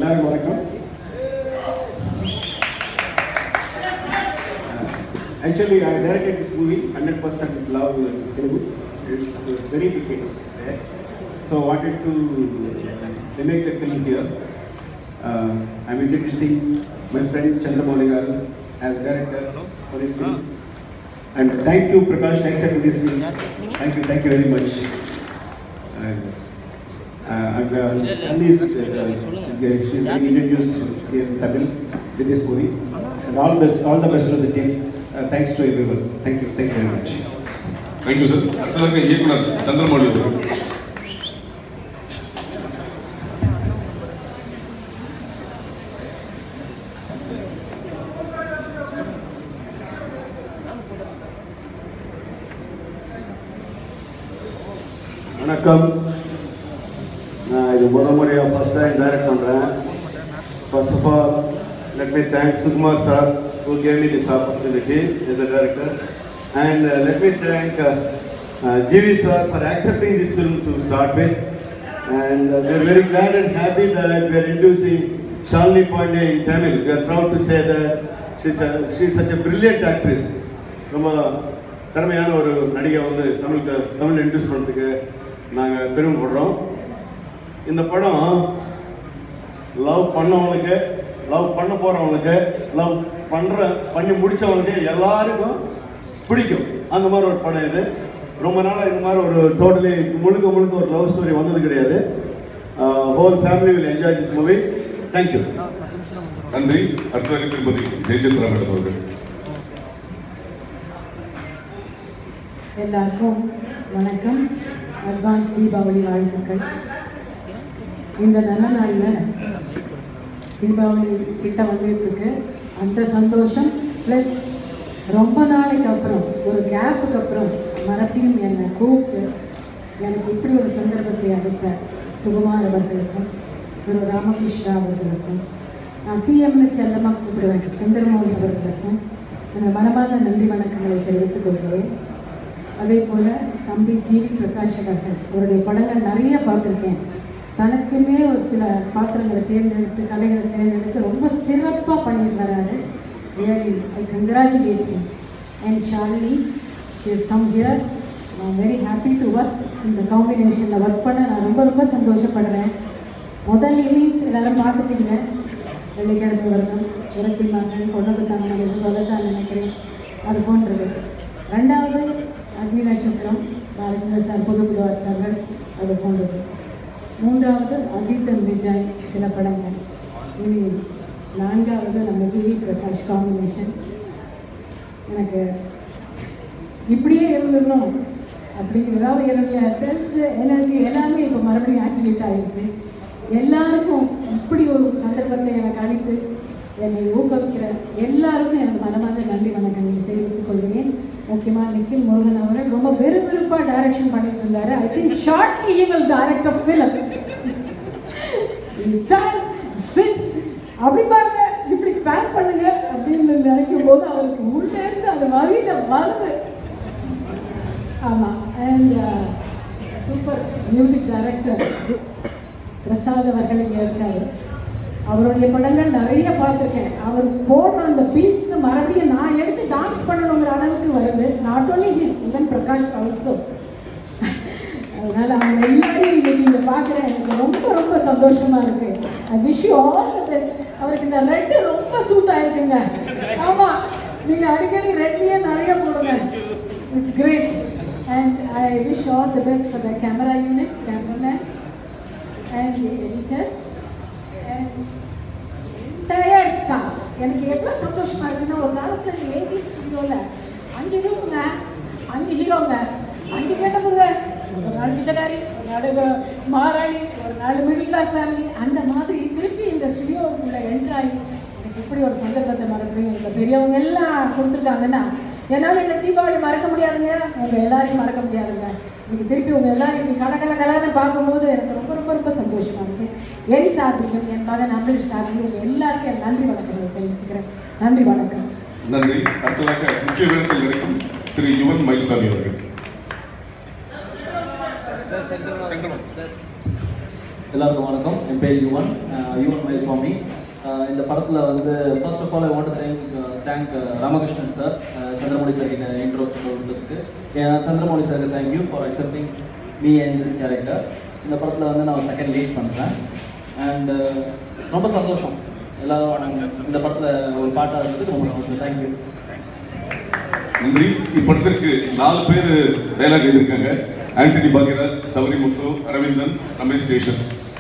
எல்லாருக்கும் வணக்கம் actually I directed this movie hundred percent love Telugu it's very big hit so wanted to remake the film here. Uh, I'm introducing my friend Chandramouli Garu as director for this film. And thank you, Prakash, for accepting this film. Thank you, thank you very much. And, uh, and uh, Shalini is, uh, is getting, she's getting introduced here in Tamil with this movie. And all best, all the best to the team. Uh, thanks to everyone. Thank you, thank you very much. Thank you sir அடுத்ததாக இயக்குனர் சந்திரமௌழி அவர்கள் வணக்கம் நான் இது முத முறையாக first time direct பண்ணுறேன் first of all let me thank Sukumar sir who gave me this opportunity as a director and uh, let me thank uh, uh, GV sir for accepting this film to start with and uh, we are very glad and happy that we are introducing Shalini Pandey in Tamil. We are proud to say that she's, a, she's such a brilliant actress. ரொம்ப திறமையான ஒரு நடிகை வந்து தமிழுக்கு Tamil introduce பண்ணுறதுக்கு நாங்கள் பெருமைப்படுறோம் இந்த படம் லவ் பண்ணவங்களுக்கு லவ் பண்ண போகிறவங்களுக்கு லவ் பண்ணுற பண்ணி முடித்தவங்களுக்கு எல்லாருக்கும் பிடிக்கும் அந்த மாதிரி ஒரு படம் இது ரொம்ப நாளாக இந்த மாதிரி ஒரு டோட்டலி முழுக்க முழுக்க ஒரு லவ் ஸ்டோரி வந்தது கிடையாது whole family will enjoy this movie thank you நன்றி அடுத்ததாக திருமதி ஜெயச்சந்திரா மேடம் அவர்கள் எல்லாருக்கும் வணக்கம் அட்வான்ஸ் தீபாவளி வாழ்த்துக்கள் இந்த நல்ல நாளில் தீபாவளி கிட்ட வந்துட்டு இருக்கு அந்த சந்தோஷம் ப்ளஸ் ரொம்ப நாளைக்கு அப்புறம் ஒரு கேப்புக்கு அப்புறம் மறுபடியும் என்னை கூப்பிட்டு எனக்கு இப்படி ஒரு சந்தர்ப்பத்தை அளித்த சுகுமார் அவர்களுக்கும் திரு ராமகிருஷ்ணா அவர்களுக்கும் நான் சிஎம்னு செல்லமாக கூப்பிடுவேன் சந்திரமௌலி அவர்களுக்கும் எனது மனமார்ந்த நன்றி வணக்கங்களை தெரிவித்துக் கொள்கிறேன் அதே போல் தம்பி ஜிவி பிரகாஷ் அவர்கள் அவருடைய படங்கள் நிறைய பார்த்துருக்கேன் தனக்குமே ஒரு சில பாத்திரங்களை தேர்ந்தெடுத்து கலைகளை தேர்ந்தெடுத்து ரொம்ப சிறப்பாக பண்ணிட்டு வராரு really I congratulate him and Shalini she is come here I'm very happy to work இந்த காம்பினேஷனில் ஒர்க் பண்ண நான் ரொம்ப ரொம்ப சந்தோஷப்படுறேன் முதல் இன்னிங்ஸ் எல்லாரும் பார்த்துட்டீங்க வெள்ளிக்கிழமை வரணும் இறப்பி மகன் கொண்டதுக்கான நம்ம சொல்லத்தான் நினைக்கிறேன் அது போன்றது ரெண்டாவது அக்னி நட்சத்திரம் பாரதியார் சார் புது புது அர்த்தங்கள் அது போன்றது மூன்றாவது அஜித் அண்ட் விஜய் சில படங்கள் இனி நான்காவது நம்ம ஜிவி பிரகாஷ் காம்பினேஷன் எனக்கு இப்படியே இருந்துடணும் அப்படிங்கிற அதாவது என்னுடைய செல்ஸ் எனர்ஜி எல்லாமே இப்போ மறுபடியும் ஆக்டிவேட் ஆகிருக்கு எல்லாருக்கும் இப்படி ஒரு சந்தர்ப்பத்தை எனக்கு அளித்து என்னை ஊக்குவிக்கிற எல்லாருக்கும் எனக்கு மனமார்ந்த நன்றி வணக்கங்களை தெரிவித்துக் கொள்கிறேன் முக்கியமாக நிக்கில் முருகன் அவர்கள் ரொம்ப விறுவிறுப்பாக டைரக்ஷன் பண்ணிட்டு இருந்தாரு I think shortly he will direct a film start சிட் அப்படி பாருங்க இப்படி பேக் பண்ணுங்க அப்படின்னு நினைக்கும் போது அவருக்கு உள்ளே இருந்து அந்த வழியில் வருது ஆமாம் and super music director Prasad அவர்கள் இங்கே இருக்காரு அவருடைய படங்கள் நிறைய பார்த்துருக்கேன் அவர் போடுற அந்த பீட்ஸ் மறுபடியும் நான் எடுத்து டான்ஸ் பண்ணணுங்கிற அளவுக்கு வருது நாட் ஓன்லி ஹிஸ் இவன் பிரகாஷ் ஆல்சோ அதனால அவங்க எல்லாரையும் இன்னைக்கு இங்கே பார்க்குறேன் எனக்கு ரொம்ப ரொம்ப சந்தோஷமா இருக்கு I wish you all the best அவருக்கு இந்த ரெட்டு ரொம்ப சூட் ஆயிருக்குங்க ஆமா நீங்க அடிக்கடி ரெட்லயே நிறைய போடுங்க it's great and I wish all the best for the camera unit cameraman and editor and entire staffs எனக்கு எவ்வளோ சந்தோஷமா இருக்குன்னா ஒரு காலத்தில் இந்த ஏபி ஸ்டுடியோவில் அஞ்சு ரூமுங்க அஞ்சு ஹீரோங்க அஞ்சு கேட்டவங்க ஒரு நாள் பிச்சைக்காரி ஒரு நாள் மகாராணி ஒரு நாள் மிடில் கிளாஸ் ஃபேமிலி அந்த மாதிரி திருப்பி இந்த ஸ்டுடியோக்குள்ளே என்ட்ராகி எனக்கு இப்படி ஒரு சந்தர்ப்பத்தை மறக்கணும் இந்த பெரியவங்க எல்லாம் கொடுத்துருக்காங்கன்னா என்னால் இந்த தீபாவளி மறக்க முடியாதுங்க உங்கள் எல்லாரையும் மறக்க முடியாதுங்க இன்னைக்கு திருப்பி உங்கள் எல்லாரும் இப்படி கல கல கலன்னு பார்க்கும்போது எனக்கு ரொம்ப ரொம்ப ரொம்ப சந்தோஷமாக இருக்குது என் சார்பிலும் என் மகன் அமில் சார்பிலும் உங்கள் எல்லாருக்கும் என் நன்றி வணக்கங்களை தெரிவிச்சுக்கிறேன் நன்றி வணக்கம் நன்றி அடுத்ததாக முக்கிய விதத்தில் இருக்கும் திரு யுவன் மயில்சாமி அவர்கள் எல்லாருக்கும் வணக்கம் என் பேர் யுவன் அஹ் யுவன் மயில்சுவாமி அஹ் இந்த படத்தில் வந்து first of all I want thank thank Ramakrishnan sir Chandramouli sir கிட்ட இன்ட்ரோ கொடுத்ததுக்கு ஏன் சந்திரமௌலி சாருக்கு thank you for accepting me and this character இந்த படத்தில் வந்து நான் செகண்ட் லீட் பண்ணுறேன் அண்ட் ரொம்ப சந்தோஷம் எல்லாரும் நாங்கள் இந்த படத்தில் ஒரு பாட்டாக இருந்ததுக்கு ரொம்ப சந்தோஷம் தேங்க்யூ நன்றி இப்படத்திற்கு நாலு பேர் டைலாக் எழுதியிருக்காங்க ஆண்டனி பாக்யராஜ் சபரிமுத்து அரவிந்தன் ரமேஷ் சேஷன்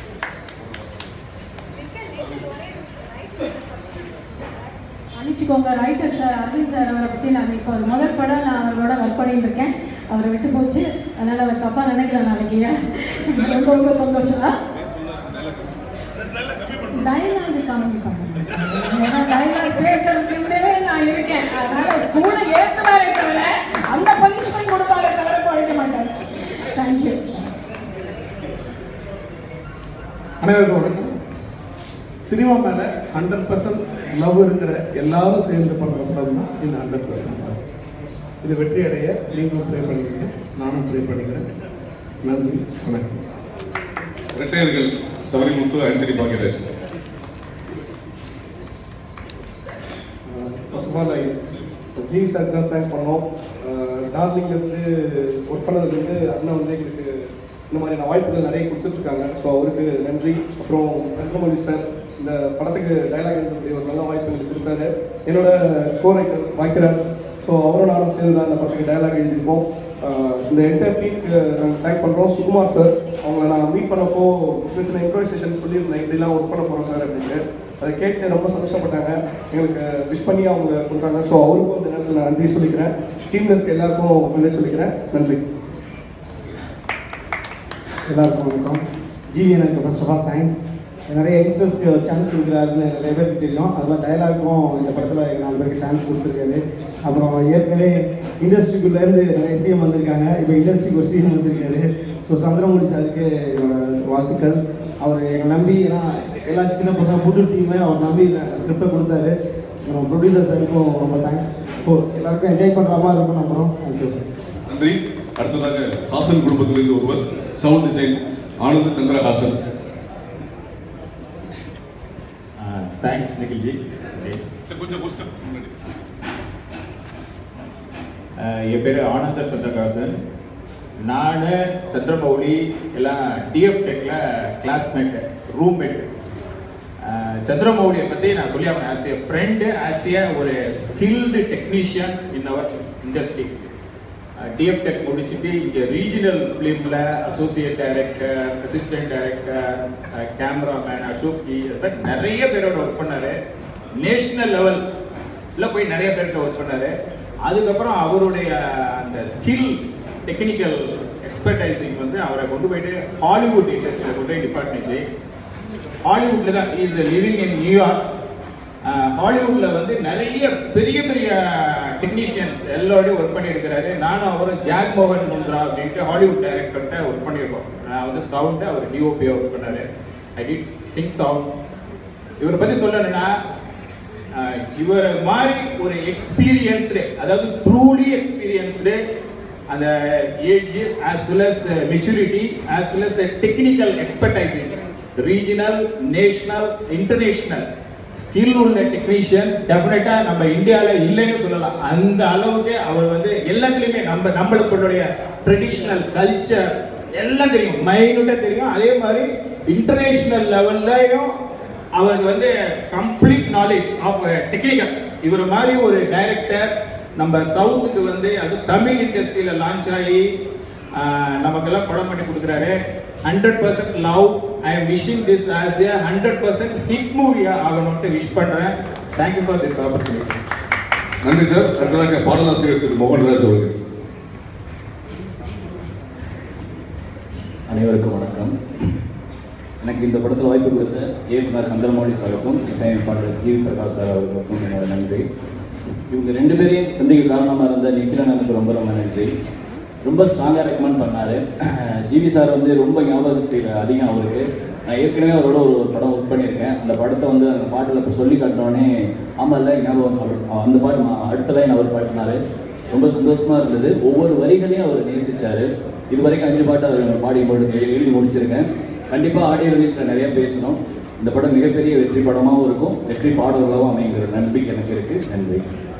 மன்னிச்சுக்கோங்க ரைட்டர் சார் அரவிந்த் சார் அவரை பற்றி நான் இப்போ ஒரு முதல் படம் நான் அவரோட ஒர்க் பண்ணிட்டு இருக்கேன் அவரை விட்டு போச்சு அதனால் அவர் தப்பாக நினைக்கல நாளைக்கு ரொம்ப ரொம்ப சந்தோஷம் டைலாக் கம்மி பண்ணுங்க ஏன்னா டைலாக் பேசுறதுக்குன்னே நான் இருக்கேன் அதனால கூட ஏற்றுவாரே தவிர அந்த பனிஷ்மெண்ட் கொடுப்பாரே தவிர குறைக்க மாட்டார் தேங்க்யூ அனைவருக்கும் வணக்கம் சினிமா மேலே ஹண்ட்ரட் பர்சன்ட் லவ் இருக்கிற எல்லாரும் சேர்ந்து பண்ணுற படம் தான் இந்த ஹண்ட்ரட் பர்சன்ட் இது வெற்றி அடைய நீங்களும் ப்ரே பண்ணிக்கிறேன் நானும் ப்ரே பண்ணிக்கிறேன் நன்றி வணக்கம் இரட்டையர்கள் Sabarimuthu Antony Bhagyaraj first of all G sir தான் தேங்க் பண்ணோம் டார்லிங்லேருந்து ஒர்க் பண்ணதுலேருந்து அண்ணன் வந்து எங்களுக்கு இந்த மாதிரியான வாய்ப்புகள் நிறைய கொடுத்துட்ருக்காங்க ஸோ அவருக்கு நன்றி அப்புறம் சந்திரமௌலி சார் இந்த படத்துக்கு டைலாக் எழுதக்கூடிய ஒரு நல்ல வாய்ப்பு எனக்கு கொடுத்தாரு என்னோட கோ ரைட்டர் பாக்கியராஜ் ஸோ அவரும் நானும் சேர்ந்து தான் இந்த படத்துக்கு டைலாக் எழுதியிருக்கோம் ஆஹ் இந்த என்டையர் டீமுக்கு நாங்கள் தேங்க் பண்ணுறோம் சுகுமார் சார் அவங்கள நான் மீட் பண்ணப்போ சின்ன சின்ன இம்ப்ரவைசேஷன் சொல்லியிருந்தேன் இப்படிலாம் ஒர்க் பண்ண போகிறோம் சார் அப்படின்ட்டு அதை கேட்டு ரொம்ப சந்தோஷப்பட்டாங்க எங்களுக்கு விஷ் பண்ணி அவங்க கொடுத்தாங்க ஸோ அவருக்கும் இந்த நேரத்தில் நான் நன்றி சொல்லிக்கிறேன் டீமில் இருக்க எல்லாருக்கும் நன்றி சொல்லிக்கிறேன் நன்றி எல்லாருக்கும் வணக்கம் ஜிவி எனக்கு ஃபர்ஸ்ட் ஆஃப் ஆல் தேங்க்ஸ் நிறைய யங்ஸ்டர்ஸ்க்கு சான்ஸ் கொடுக்குறாருன்னு நிறைய பேருக்கு தெரியும் அது மாதிரி டைலாக்கும் இந்த படத்தில் நாலு பேருக்கு சான்ஸ் கொடுத்துருக்காரு அப்புறம் ஏற்கனவே இண்டஸ்ட்ரிக்குள்ளேருந்து நிறைய சிஎம் வந்திருக்காங்க இப்போ இண்டஸ்ட்ரிக்கு ஒரு சிஎம் வந்திருக்காரு ஸோ சந்திரமௌலி சாருக்கு என்னோட வாழ்த்துக்கள் அவர் எங்களை நம்பி ஏன்னா எல்லா சின்ன பசங்க புது டீமே அவர் நம்பி ஸ்கிரிப்டை கொடுத்தாரு அப்புறம் ப்ரொடியூசர் சாருக்கும் ரொம்ப தேங்க்ஸ் ஓ எல்லாருக்கும் என்ஜாய் பண்ணுற மாதிரி இருக்கும் நம்புகிறோம் தேங்க்யூ நன்றி அடுத்ததாக ஹாசன் குடும்பத்திலிருந்து ஒருவர் sound design Anand Chandrahasan thanks Nikhilji sir கொஞ்சம் புஸ்தம் முன்னாடி என் பேர் ஆனந்தர் சந்திரகாசன் நான் சந்திரமௌலி எல்லாம் டிஎஃப் டெக்கில் கிளாஸ்மேட் ரூம்மேட் சந்திரமௌலியை பற்றி நான் சொல்லி ஆகணும் as a friend as a ஒரு ஸ்கில்டு டெக்னீஷியன் இன் அவர் இண்டஸ்ட்ரி டிஎஃப் டெக் முடிச்சுட்டு இங்கே ரீஜனல் ஃபிலிமில் associate director assistant director cameraman Ashok ji அது மாதிரி நிறைய பேரோட ஒர்க் பண்ணார் நேஷ்னல் லெவலில் போய் நிறைய பேர்கிட்ட ஒர்க் பண்ணார் அதுக்கப்புறம் அவருடைய அந்த ஸ்கில் டெக்னிக்கல் எக்ஸ்பர்டைசிங் வந்து அவரை கொண்டு போயிட்டு ஹாலிவுட் இண்டஸ்ட்ரியில் கொண்டு போய் டிபார்ட்மெண்ட்ஸு ஹாலிவுட்டில் தான் இஸ் லிவிங் இன் நியூயார்க் ஹாலிவுட்ல வந்து நிறைய பெரிய பெரிய டெக்னீஷியன்ஸ் எல்லாரோடையும் ஒர்க் பண்ணியிருக்கிறாரு நானும் அவரும் ஜாக் மோகன் முந்த்ரா அப்படின்ட்டு ஹாலிவுட் டைரக்டர்கிட்ட ஒர்க் பண்ணியிருக்கோம் நான் வந்து சவுண்டு அவர் டிஓபியை ஒர்க் பண்ணாரு ஐ டிட் சிங் சவுண்ட் இவரை பற்றி சொல்லணும்னா அஹ், இவரை மாதிரி ஒரு எக்ஸ்பீரியன்ஸ்டு அதாவது ட்ரூலி எக்ஸ்பீரியன்ஸ்டு அந்த age as well as maturity as well as technical expertising regional national international skill உள்ள டெக்னீஷியன் டெஃபினட்டா நம்ம இந்தியால இல்லைன்னு சொல்லலாம் அந்த அளவுக்கு அவர் வந்து எல்லாத்துலயுமே நம்ம நம்மளுடைய ட்ரெடிஷ்னல் கல்ச்சர் எல்லாம் தெரியும் மைனூட்டா தெரியும் அதே மாதிரி இன்டர்நேஷனல் லெவல்லையும் அவருக்கு வந்து கம்ப்ளீட் நாலேஜ் ஆஃப் டெக்னிக்கல் இவர் மாதிரி ஒரு டைரக்டர் நம்ம சவுத்துக்கு வந்து அது தமிழ் இண்டஸ்ட்ரியில லான்ச் ஆகி ஆஹ், நமக்கெல்லாம் படம் பண்ணி கொடுக்குறாரு hundred percent love I am wishing this as a hundred percent hit மூவியா ஆகணும்ட்டு விஷ் பண்றேன் தேங்க்யூ ஃபார் திஸ் ஆப்பர்ச்சுனிட்டி நன்றி சார் அடுத்ததாக பாடலாசிரியர் திரு மோகன்ராஜ் அவர்கள் அனைவருக்கும் வணக்கம் எனக்கு இந்த படத்தில் வாய்ப்பு கொடுத்த இயக்குனர் சந்திரமௌலி சாருக்கும் இசையமைப்பாளர் ஜிவி பிரகாஷ் சார் அவர்களுக்கும் என்னோட நன்றி இவங்க ரெண்டு பேரையும் சந்திக்க காரணமாக இருந்த நிக்கிலன் எனக்கு ரொம்ப ரொம்ப நன்றி ரொம்ப ஸ்ட்ராங்காக ரெக்கமெண்ட் பண்ணார் ஜிவி சார் வந்து ரொம்ப ஞாபகத்தில் அதிகம் அவருக்கு நான் ஏற்கனவே அவரோட ஒரு ஒரு படம் ஒர்க் பண்ணியிருக்கேன் அந்த படத்தை வந்து அந்த பாட்டில் இப்போ சொல்லி காட்டினோடனே ஆமாம் இல்லை ஞாபகம் அவர் அந்த பாட்டு மா- அடுத்த லைன் அவர் பாடினார் ரொம்ப சந்தோஷமாக இருந்தது ஒவ்வொரு வரிகளையும் அவர் நேசிச்சார் இது வரைக்கும் அஞ்சு பாட்டு அவர் பாடி முடி எழுதி முடிச்சிருக்கேன் கண்டிப்பாக ஆடியோ ரிலீஸில் நிறைய பேசணும் இந்த படம் மிகப்பெரிய வெற்றி படமாகவும் இருக்கும் வெற்றி பாடலாகவும் அமைங்கிற நம்பிக்கை எனக்கு இருக்குது நன்றி